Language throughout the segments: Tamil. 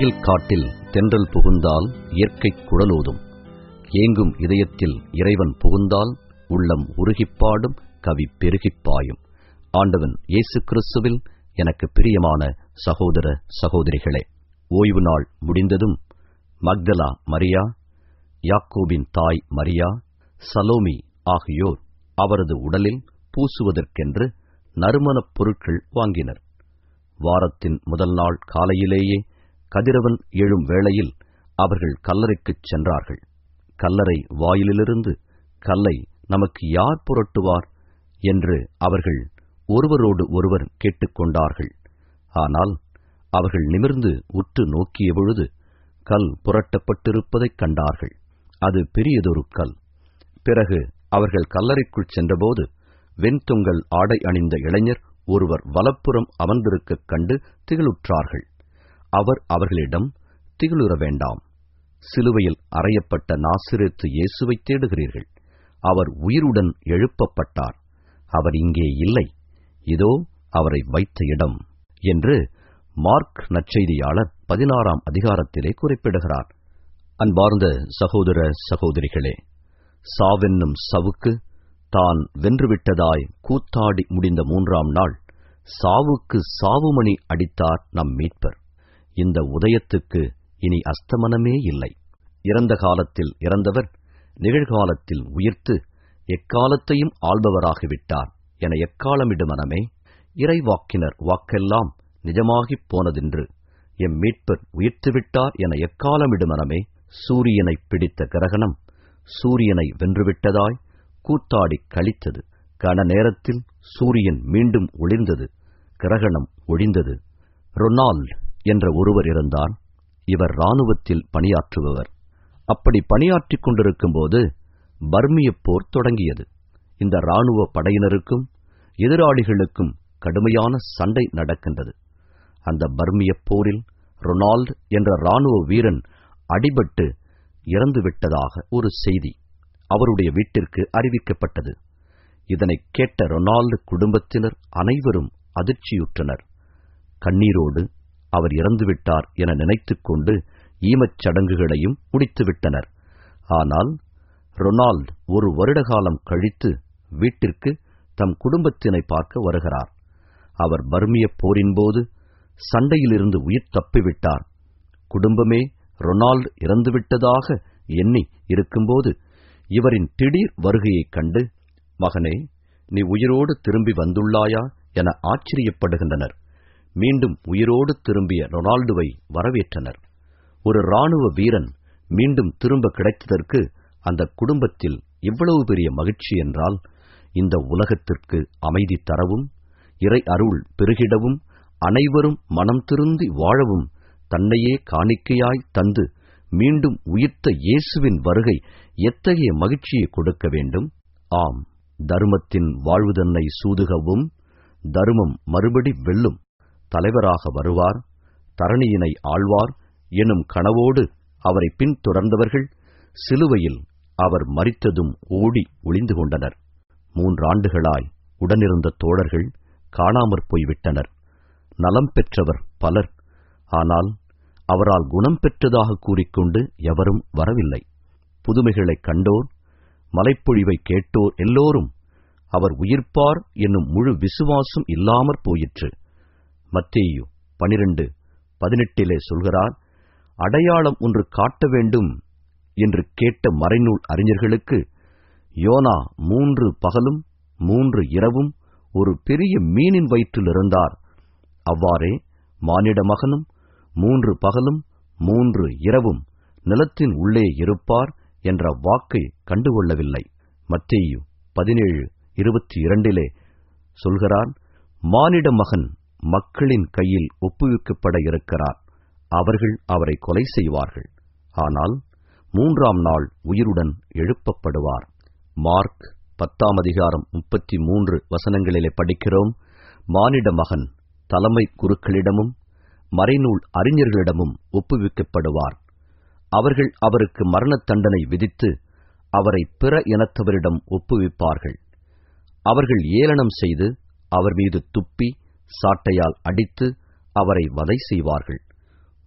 மூங்கில் காட்டில் தென்றல் புகுந்தால் இயற்கை குழலோதும் ஏங்கும் இதயத்தில் இறைவன் புகுந்தால் உள்ளம் உருகிப்பாடும் கவி பெருகிப் பாயும் ஆண்டவன் இயேசு கிறிஸ்துவில் எனக்கு பிரியமான சகோதர சகோதரிகளே ஓய்வு நாள் முடிந்ததும் மக்தலா மரியா யாக்கோபின் தாய் மரியா சலோமி ஆகியோர் அவரது உடலில் பூசுவதற்கென்று நறுமணப் பொருட்கள் வாங்கினர் வாரத்தின் முதல் நாள் காலையிலேயே கதிரவன் எழும் வேளையில் அவர்கள் கல்லறைக்குச் சென்றார்கள் கல்லறை வாயிலிலிருந்து கல்லை நமக்கு யார் புரட்டுவார் என்று அவர்கள் ஒருவரோடு ஒருவர் கேட்டுக்கொண்டார்கள் ஆனால் அவர்கள் நிமிர்ந்து உற்று நோக்கிய பொழுது கல் புரட்டப்பட்டிருப்பதைக் கண்டார்கள் அது பெரியதொரு கல் பிறகு அவர்கள் கல்லறைக்குள் சென்றபோது வெண்தொங்கல் ஆடை அணிந்த இளைஞர் ஒருவர் வலப்புறம் அமர்ந்திருக்கக் கண்டு திகிலுற்றார்கள் அவர் அவர்களிடம் திகிலுற வேண்டாம் சிலுவையில் அறையப்பட்ட நாசிரேத்து இயேசுவை தேடுகிறீர்கள் அவர் உயிருடன் எழுப்பப்பட்டார் அவர் இங்கே இல்லை இதோ அவரை வைத்த இடம் என்று மார்க் நற்செய்தியாளர் பதினாறாம் அதிகாரத்திலே குறிப்பிடுகிறார் அன்பார்ந்த சகோதர சகோதரிகளே சாவென்னும் சவுக்கு தான் வென்றுவிட்டதாய் கூத்தாடி முடிந்த மூன்றாம் நாள் சாவுக்கு சாவுமணி அடித்தார் நம் மீட்பர் இந்த உதயத்துக்கு இனி அஸ்தமனமே இல்லை இறந்த காலத்தில் இறந்தவர் நிகழ்காலத்தில் உயிர்த்து எக்காலத்தையும் ஆள்பவராகிவிட்டார் என எக்காலமிடு மனமே இறைவாக்கினர் வாக்கெல்லாம் நிஜமாகிப் போனதென்று எம் மீட்பர் உயிர்த்துவிட்டார் என எக்காலமிடு மனமே சூரியனைப் பிடித்த கிரகணம் சூரியனை வென்றுவிட்டதாய் கூத்தாடி கழித்தது கன நேரத்தில் சூரியன் மீண்டும் ஒளிர்ந்தது கிரகணம் ஒழிந்தது ரொனால்ட் என்ற ஒருவர் இருந்தார் இவர் இராணுவத்தில் பணியாற்றுபவர் அப்படி பணியாற்றிக் கொண்டிருக்கும்போது பர்மிய போர் தொடங்கியது இந்த இராணுவ படையினருக்கும் எதிராளிகளுக்கும் கடுமையான சண்டை நடக்கின்றது அந்த பர்மிய போரில் ரொனால்ட் என்ற இராணுவ வீரன் அடிபட்டு இறந்துவிட்டதாக ஒரு செய்தி அவருடைய வீட்டிற்கு அறிவிக்கப்பட்டது இதனைக் கேட்ட ரொனால்டு குடும்பத்தினர் அனைவரும் அதிர்ச்சியுற்றனர் கண்ணீரோடு அவர் இறந்துவிட்டார் என நினைத்துக் கொண்டு ஈமச் சடங்குகளையும் முடித்துவிட்டனர் ஆனால் ரொனால்ட் ஒரு வருட காலம் கழித்து வீட்டிற்கு தம் குடும்பத்தினை பார்க்க வருகிறார் அவர் பர்மிய போரின்போது சண்டையிலிருந்து உயிர் தப்பிவிட்டார் குடும்பமே ரொனால்ட் இறந்துவிட்டதாக எண்ணி இருக்கும்போது இவரின் திடீர் வருகையைக் கண்டு மகனே நீ உயிரோடு திரும்பி வந்துள்ளாயா என ஆச்சரியப்படுகின்றனர் மீண்டும் உயிரோடு திரும்பிய ரொனால்டுவை வரவேற்றனர் ஒரு இராணுவ வீரன் மீண்டும் திரும்ப கிடைத்ததற்கு அந்த குடும்பத்தில் இவ்வளவு பெரிய மகிழ்ச்சி என்றால் இந்த உலகத்திற்கு அமைதி தரவும் இறை அருள் பெருகிடவும் அனைவரும் மனம் திருந்தி வாழவும் தன்னையே காணிக்கையாய் தந்து மீண்டும் உயிர்த்த இயேசுவின் வருகை எத்தகைய மகிழ்ச்சியை கொடுக்க வேண்டும் ஆம் தருமத்தின் வாழ்வுதன்னை சூதுகவும் தருமம் மறுபடி வெல்லும் தலைவராக வருவார் தரணியினை ஆழ்வார் எனும் கனவோடு அவரை பின்தொடர்ந்தவர்கள் சிலுவையில் அவர் மறித்ததும் ஓடி ஒளிந்து கொண்டனர் மூன்றாண்டுகளாய் உடனிருந்த தோழர்கள் காணாமற் போய்விட்டனர் நலம் பெற்றவர் பலர் ஆனால் அவரால் குணம் பெற்றதாக கூறிக்கொண்டு எவரும் வரவில்லை புதுமைகளைக் கண்டோர் மலைப்பொழிவை கேட்டோர் எல்லோரும் அவர் உயிர்ப்பார் என்னும் முழு விசுவாசம் இல்லாமற் போயிற்று மத்தேயு பனிரெண்டு பதினெட்டிலே சொல்கிறார் அடையாளம் ஒன்று காட்ட வேண்டும் என்று கேட்ட மறைநூல் அறிஞர்களுக்கு யோனா மூன்று பகலும் மூன்று இரவும் ஒரு பெரிய மீனின் வயிற்றில் இருந்தார் அவ்வாறே மானிட மகனும் மூன்று பகலும் மூன்று இரவும் நிலத்தின் உள்ளே இருப்பார் என்ற வாக்கை கண்டுகொள்ளவில்லை மத்தேயு பதினேழு இருபத்தி இரண்டிலே சொல்கிறார் மானிட மகன் மக்களின் கையில் ஒப்புவிக்கப்பட இருக்கிறார் அவர்கள் அவரை கொலை செய்வார்கள் ஆனால் மூன்றாம் நாள் உயிருடன் எழுப்பப்படுவார் மார்க் பத்தாம் அதிகாரம் முப்பத்தி மூன்று வசனங்களிலே படிக்கிறோம் மானிட மகன் தலைமை குருக்களிடமும் மறைநூல் அறிஞர்களிடமும் ஒப்புவிக்கப்படுவார் அவர்கள் அவருக்கு மரணத் தண்டனை விதித்து அவரை பிற இனத்தவரிடம் ஒப்புவிப்பார்கள் அவர்கள் ஏளனம் செய்து அவர் மீது துப்பி சாட்டையால் அடித்து அவரை வதை செய்வார்கள்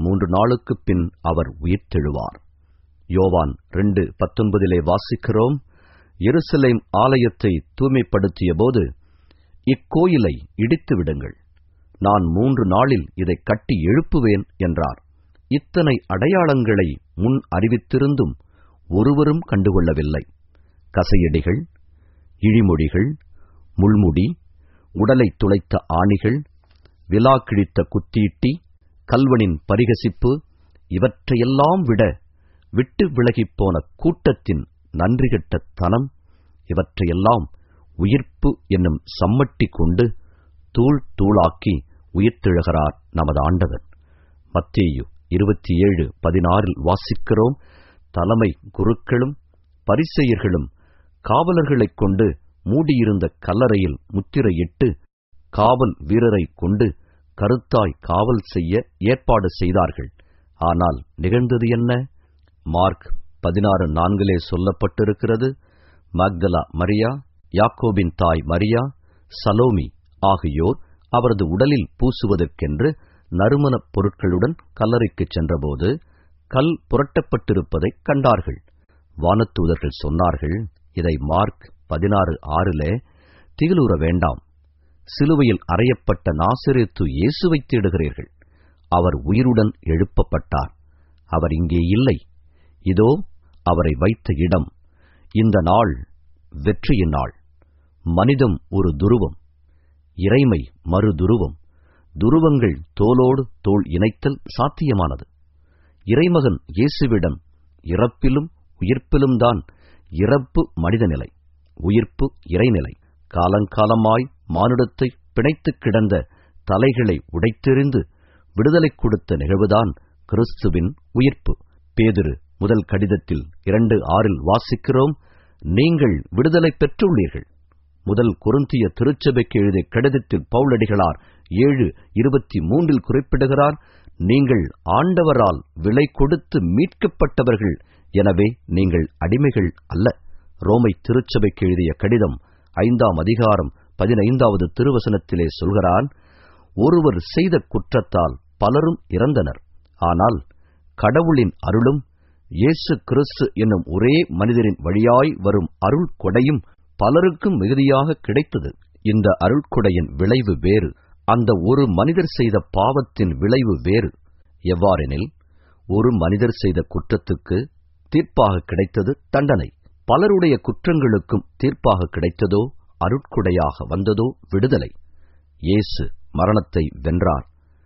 மூன்று நாளுக்குப் பின் அவர் உயிர்த்தெழுவார் யோவான் ரெண்டு பத்தொன்பதிலே வாசிக்கிறோம் எருசலேம் ஆலயத்தை தூய்மைப்படுத்தியபோது இக்கோயிலை இடித்து விடுங்கள் நான் மூன்று நாளில் இதை கட்டி எழுப்புவேன் என்றார் இத்தனை அடையாளங்களை முன் அறிவித்திருந்தும் ஒருவரும் கண்டுகொள்ளவில்லை கசையடிகள் இழிமொழிகள் முள்முடி உடலை துளைத்த ஆணிகள் விலா கிழித்த குத்தீட்டி கல்வனின் பரிகசிப்பு இவற்றையெல்லாம் விட விட்டு விலகிப்போன கூட்டத்தின் நன்றிகட்ட தனம் இவற்றையெல்லாம் உயிர்ப்பு என்னும் சம்மட்டி கொண்டு தூள் தூளாக்கி உயிர்த்தெழுகிறார் நமது ஆண்டவர் மத்தேயு இருபத்தி ஏழு பதினாறில் வாசிக்கிறோம் தலைமை குருக்களும் பரிசெயர்களும் காவலர்களைக் கொண்டு மூடியிருந்த கல்லறையில் முத்திரையிட்டு காவல் வீரரைக் கொண்டு கருத்தாய் காவல் செய்ய ஏற்பாடு செய்தார்கள் ஆனால் நிகழ்ந்தது என்ன மார்க் பதினாறு நான்கிலே சொல்லப்பட்டிருக்கிறது மக்தலா மரியா யாக்கோபின் தாய் மரியா சலோமி ஆகியோர் அவரது உடலில் பூசுவதற்கென்று நறுமணப் பொருட்களுடன் கல்லறைக்குச் சென்றபோது கல் புரட்டப்பட்டிருப்பதைக் கண்டார்கள் வானத்தூதர்கள் சொன்னார்கள் இதை மார்க் பதினாறு ஆறிலே திகிலுற வேண்டாம் சிலுவையில் அறையப்பட்ட நாசிரேத்து இயேசுவை தேடுகிறீர்கள் அவர் உயிருடன் எழுப்பப்பட்டார் அவர் இங்கே இல்லை இதோ அவரை வைத்த இடம் இந்த நாள் வெற்றியின் நாள் மனிதம் ஒரு துருவம் இறைமை மறு துருவம் துருவங்கள் தோளோடு தோள் இணைத்தல் சாத்தியமானது இறைமகன் இயேசுவிடம் இறப்பிலும் உயிர்ப்பிலும் தான் இறப்பு மனிதநிலை உயிர்ப்பு இறைநிலை காலங்காலமாய் மானுடத்தை பிணைத்துக் கிடந்த தலைகளை உடைத்தெறிந்து விடுதலை கொடுத்த நிகழ்வுதான் கிறிஸ்துவின் உயிர்ப்பு பேதிரு முதல் கடிதத்தில் இரண்டு ஆறில் வாசிக்கிறோம் நீங்கள் விடுதலை பெற்றுள்ளீர்கள் முதல் குருந்திய திருச்சபைக்கு எழுதிய கடிதத்தில் பவுலடிகளார் ஏழு இருபத்தி மூன்றில் குறிப்பிடுகிறார் நீங்கள் ஆண்டவரால் விலை கொடுத்து மீட்கப்பட்டவர்கள் எனவே நீங்கள் அடிமைகள் அல்ல ரோமை திருச்சபைக்கு எழுதிய கடிதம் ஐந்தாம் அதிகாரம் பதினைந்தாவது திருவசனத்திலே சொல்கிறான் ஒருவர் செய்த குற்றத்தால் பலரும் இறந்தனர் ஆனால் கடவுளின் அருளும் இயேசு கிறிஸ்து என்னும் ஒரே மனிதரின் வழியாய் வரும் அருள் கொடையும் பலருக்கும் மிகுதியாக கிடைத்தது இந்த அருள்கொடையின் விளைவு வேறு அந்த ஒரு மனிதர் செய்த பாவத்தின் விளைவு வேறு எவ்வாறெனில் ஒரு மனிதர் செய்த குற்றத்துக்கு தீர்ப்பாக கிடைத்தது தண்டனை பலருடைய குற்றங்களுக்கும் தீர்ப்பாக கிடைத்ததோ அருட்கொடையாக வந்ததோ விடுதலை இயேசு மரணத்தை வென்றார்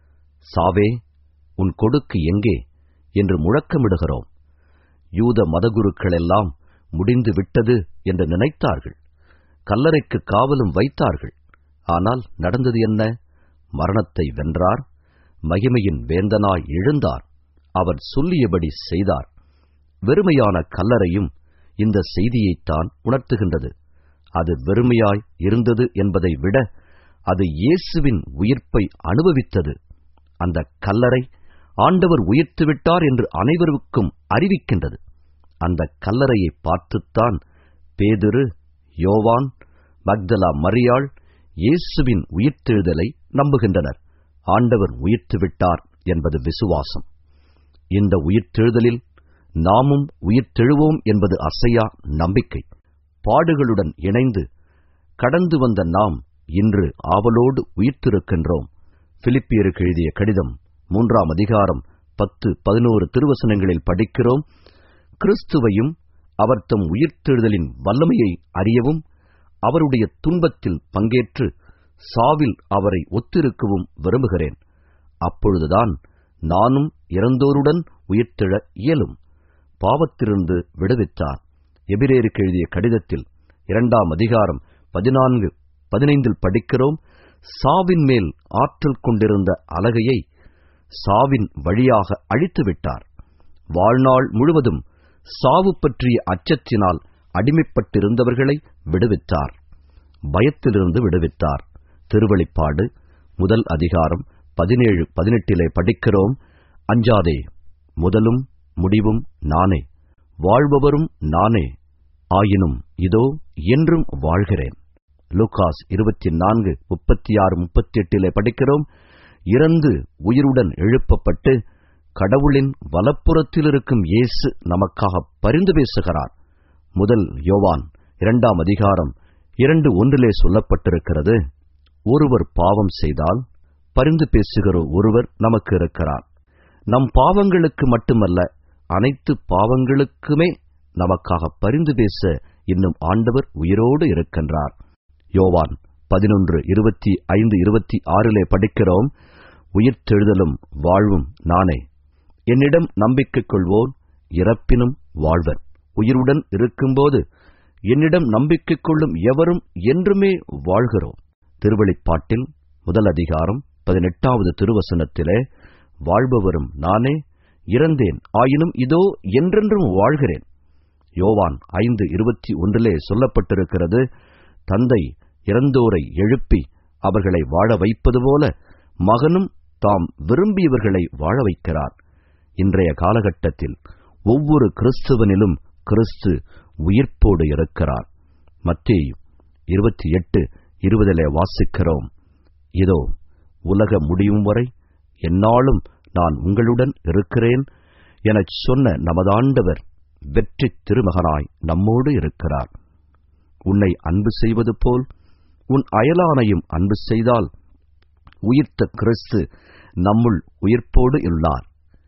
சாவே உன் கொடுக்கு எங்கே என்று முழக்கமிடுகிறோம் யூத மதகுருக்களெல்லாம் முடிந்து விட்டது என்று நினைத்தார்கள் கல்லறைக்கு காவலும் வைத்தார்கள் ஆனால் நடந்தது என்ன மரணத்தை வென்றார் மகிமையின் வேந்தனாய் எழுந்தார் அவர் சொல்லியபடி செய்தார் வெறுமையான கல்லறையும் இந்த செய்தியைத்தான் உணர்த்துகின்றது அது வெறுமையாய் இருந்தது என்பதை விட அது இயேசுவின் உயிர்ப்பை அனுபவித்தது அந்த கல்லறை ஆண்டவர் உயிர்த்துவிட்டார் என்று அனைவருக்கும் அறிவிக்கின்றது அந்த கல்லறையை பார்த்துத்தான் பேதுரு யோவான் மக்தலா மரியாள் இயேசுவின் உயிர்த்தெழுதலை நம்புகின்றனர் ஆண்டவர் உயிர்த்துவிட்டார் என்பது விசுவாசம் இந்த உயிர்த்தெழுதலில் நாமும் உயிர்த்தெழுவோம் என்பது அசையா நம்பிக்கை பாடுகளுடன் இணைந்து கடந்து வந்த நாம் இன்று ஆவலோடு உயிர்த்திருக்கின்றோம் பிலிப்பியருக்கு எழுதிய கடிதம் மூன்றாம் அதிகாரம் பத்து பதினோரு திருவசனங்களில் படிக்கிறோம் கிறிஸ்துவையும் அவர் தம் உயிர்த்தெழுதலின் வல்லமையை அறியவும் அவருடைய துன்பத்தில் பங்கேற்று சாவில் அவரை ஒத்திருக்கவும் விரும்புகிறேன் அப்பொழுதுதான் நானும் இறந்தோருடன் உயிர்த்தெழ இயலும் பாவத்திலிருந்து விடுவித்தார் எபிரேருக்கு எழுதிய கடிதத்தில் இரண்டாம் அதிகாரம் பதினான்கு பதினைந்தில் படிக்கிறோம் சாவின் மேல் ஆற்றல் கொண்டிருந்த அலகையை சாவின் வழியாக அழித்துவிட்டார் வாழ்நாள் முழுவதும் சாவு பற்றிய அச்சத்தினால் அடிமைப்பட்டிருந்தவர்களை விடுவித்தார் பயத்திலிருந்து விடுவித்தார் திருவழிப்பாடு முதல் அதிகாரம் பதினேழு பதினெட்டிலே படிக்கிறோம் அஞ்சாதே முதலும் முடிவும் நானே வாழ்பவரும் நானே ஆயினும் இதோ என்றும் வாழ்கிறேன் லூகாஸ் இருபத்தி நான்கு முப்பத்தி ஆறு முப்பத்தி எட்டிலே படிக்கிறோம் இறந்து உயிருடன் எழுப்பப்பட்டு கடவுளின் வலப்புறத்தில் இருக்கும் இயேசு நமக்காக பரிந்து பேசுகிறார் முதல் யோவான் இரண்டாம் அதிகாரம் இரண்டு ஒன்றிலே சொல்லப்பட்டிருக்கிறது ஒருவர் பாவம் செய்தால் பரிந்து பேசுகிற ஒருவர் நமக்கு இருக்கிறார் நம் பாவங்களுக்கு மட்டுமல்ல அனைத்து பாவங்களுக்குமே நமக்காக பரிந்து பேச இன்னும் ஆண்டவர் உயிரோடு இருக்கின்றார் யோவான் பதினொன்று இருபத்தி ஐந்து இருபத்தி ஆறிலே படிக்கிறோம் உயிர்த்தெழுதலும் வாழ்வும் நானே என்னிடம் நம்பிக்கை கொள்வோர் இறப்பினும் வாழ்வர் உயிருடன் இருக்கும்போது என்னிடம் நம்பிக்கை கொள்ளும் எவரும் என்றுமே வாழ்கிறோம் திருவழிப்பாட்டில் முதல் அதிகாரம் பதினெட்டாவது திருவசனத்திலே வாழ்பவரும் நானே இறந்தேன் ஆயினும் இதோ என்றென்றும் வாழ்கிறேன் யோவான் ஐந்து இருபத்தி ஒன்றிலே சொல்லப்பட்டிருக்கிறது தந்தை இறந்தோரை எழுப்பி அவர்களை வாழ வைப்பது போல மகனும் தாம் விரும்பியவர்களை வாழ வைக்கிறார் இன்றைய காலகட்டத்தில் ஒவ்வொரு கிறிஸ்துவனிலும் கிறிஸ்து உயிர்ப்போடு இருக்கிறார் மத்தேயு இருபத்தி எட்டு இருபதிலே வாசிக்கிறோம் இதோ உலக முடியும் வரை என்னாலும் நான் உங்களுடன் இருக்கிறேன் எனச் சொன்ன நமதாண்டவர் வெற்றி திருமகனாய் நம்மோடு இருக்கிறார் உன்னை அன்பு செய்வது போல் உன் அயலானையும் அன்பு செய்தால் உயிர்த்த கிறிஸ்து நம்முள் உயிர்ப்போடு உள்ளார்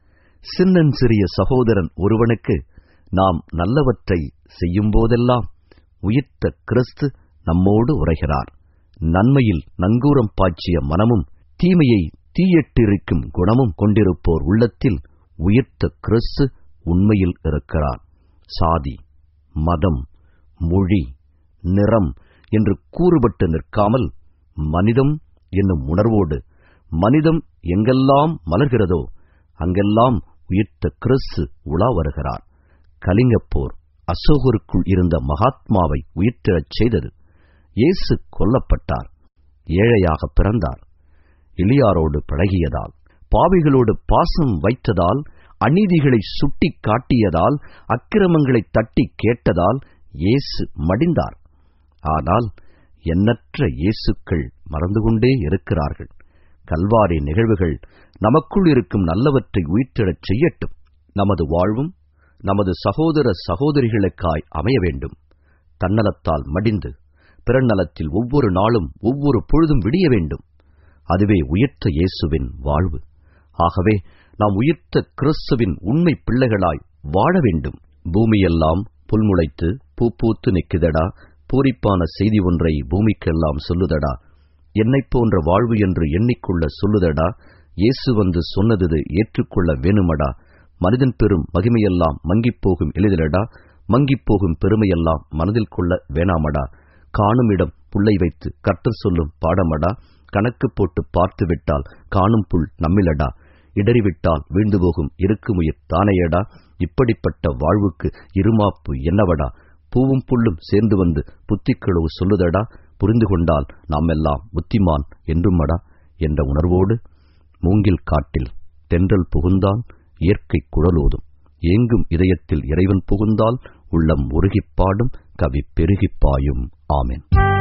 சின்னன் சிறிய சகோதரன் ஒருவனுக்கு நாம் நல்லவற்றை செய்யும்போதெல்லாம் உயிர்த்த கிறிஸ்து நம்மோடு உரைகிறார் நன்மையில் நங்கூரம் பாய்ச்சிய மனமும் தீமையை தீயிட்டிருக்கும் குணமும் கொண்டிருப்போர் உள்ளத்தில் உயிர்த்த கிறிஸ்து உண்மையில் இருக்கிறார் சாதி மதம் மொழி நிறம் என்று கூறுபட்டு நிற்காமல் மனிதம் என்னும் உணர்வோடு மனிதம் எங்கெல்லாம் மலர்கிறதோ அங்கெல்லாம் உயிர்த்த கிறிஸ்து உலா வருகிறார் கலிங்கப்போர் அசோகருக்குள் இருந்த மகாத்மாவை உயிர்த்தெழச் செய்தது இயேசு கொல்லப்பட்டார் ஏழையாக பிறந்தார் எளியாரோடு பழகியதால் பாவிகளோடு பாசம் வைத்ததால் அநீதிகளை சுட்டி காட்டியதால் அக்கிரமங்களை தட்டி கேட்டதால் இயேசு மடிந்தார் ஆனால் எண்ணற்ற இயேசுக்கள் மறந்து கொண்டே இருக்கிறார்கள் கல்வாரி நிகழ்வுகள் நமக்குள் இருக்கும் நல்லவற்றை உயிர்த்தெழச் செய்யட்டும் நமது வாழ்வும் நமது சகோதர சகோதரிகளுக்காய் அமைய வேண்டும் தன்னலத்தால் மடிந்து பிறநலத்தில் ஒவ்வொரு நாளும் ஒவ்வொரு பொழுதும் விடிய வேண்டும் அதுவே உயிர்த்த இயேசுவின் வாழ்வு ஆகவே நாம் உயிர்த்த கிறிஸ்துவின் உண்மை பிள்ளைகளாய் வாழ வேண்டும் பூமியெல்லாம் புல்முளைத்து பூ பூத்து நிற்குதடா பூரிப்பான செய்தி ஒன்றை பூமிக்கெல்லாம் சொல்லுதடா என்னைப் போன்ற வாழ்வு என்று எண்ணிக்கொள்ள சொல்லுதடா இயேசு வந்து சொன்னது ஏற்றுக்கொள்ள வேணுமடா மனிதன் பெறும் மகிமையெல்லாம் மங்கிப் போகும் எளிதிலடா மங்கிப் போகும் பெருமையெல்லாம் மனதில் கொள்ள வேணாமடா காணும் இடம் புள்ளை வைத்து கர்த்தர் சொல்லும் பாடமடா கணக்கு போட்டு பார்த்து விட்டால் காணும் புல் நம்மிலடா இடறிவிட்டால் வீழ்ந்து போகும் இருக்குமுயிர் தானையடா இப்படிப்பட்ட வாழ்வுக்கு இருமாப்பு என்னவடா பூவும் புல்லும் சேர்ந்து வந்து புத்திக்களவு சொல்லுதடா புரிந்து கொண்டால் நாம் எல்லாம் புத்திமான் என்றுமடா என்ற உணர்வோடு மூங்கில் காட்டில் தென்றல் புகுந்தால் இயற்கை குழலோதும் ஏங்கும் இதயத்தில் இறைவன் புகுந்தால் உள்ளம் உருகிப் பாடும் கவி பெருகிப் பாயும் ஆமென்